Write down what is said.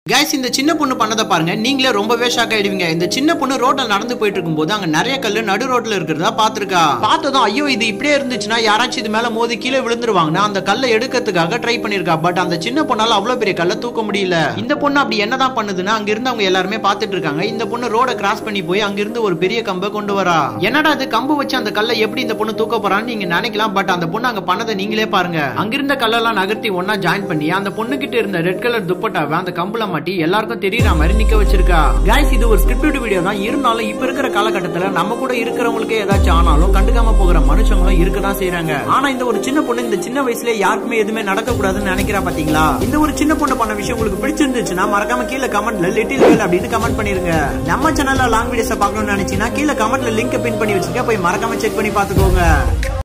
guys இந்த சின்ன பொண்ணு பண்ணதை பாருங்க நீங்களே ரொம்பவே ஷாக் ஆயிடுவீங்க இந்த சின்ன பொண்ணு ரோட்ல நடந்து போயிட்டு இருக்கும்போது அங்க நிறைய கல்லு நடு ரோட்ல இருக்கிறதா பாத்திருக்கா பார்த்ததும் ஐயோ இது இப்படியே இருந்துச்சுன்னா யாராச்சும் இது மேல மோதி கீழே விழுந்துருவாங்கன்னா அந்த கல்லை எடுக்கிறதுக்காக ட்ரை பண்ணிருக்கா பட் அந்த சின்ன பொண்ணால அவ்வளவு பெரிய கல்லை தூக்க முடியல இந்த பொண்ணு அப்படி என்னதான் பண்ணுதுன்னா அங்க இருந்து அவங்க எல்லாருமே பாத்துட்டு இருக்காங்க இந்த பொண்ணு ரோட கிராஸ் பண்ணி போய் அங்க இருந்து ஒரு பெரிய கம்பை கொண்டு வரா என்னடா அது கம்பு வச்சு அந்த கல்லை எப்படி இந்த பொண்ணு தூக்க போறான்னு நீங்க நினைக்கலாம் பட் அந்த பொண்ணு அங்க பண்ணதை நீங்களே பாருங்க அங்கிருந்த கல்லெல்லாம் நகர்த்தி ஒன்னா ஜாயின் பண்ணி அந்த பொண்ணு கிட்ட இருந்த ரெட் கலர் துப்பட்டாவை அந்த கம்புல மாட்டி எல்லாருக்கும் தெரியற மாதிரி நிக்க வச்சிருக்கா கைஸ் இது ஒரு ஸ்கிரிப்டட் வீடியோ தான் இருந்தாலும் இப்ப இருக்கிற காலகட்டத்துல நம்ம கூட இருக்கிறவங்களுக்கே ஏதாச்சும் ஆனாலும் கண்டுக்காம போகிற மனுஷங்களும் இருக்கதான் செய்றாங்க ஆனா இந்த ஒரு சின்ன பொண்ணு இந்த சின்ன வயசுல யாருக்குமே எதுவுமே நடக்க கூடாதுன்னு நினைக்கிறா பாத்தீங்களா இந்த ஒரு சின்ன பொண்ணு பண்ண விஷயம் உங்களுக்கு பிடிச்சிருந்துச்சுன்னா மறக்காம கீழே கமெண்ட்ல லிட்டில் கேர்ள் அப்படின்னு கமெண்ட் பண்ணிருங்க நம்ம சேனல்ல லாங் வீடியோஸ் பார்க்கணும்னு நினைச்சீங்கன்னா கீழே கமெண்ட்ல லிங்க் பின் பண்ணி வச்சிருக்க போய் மறக்காம செக் பண்ணி பாத்துக்கோங்க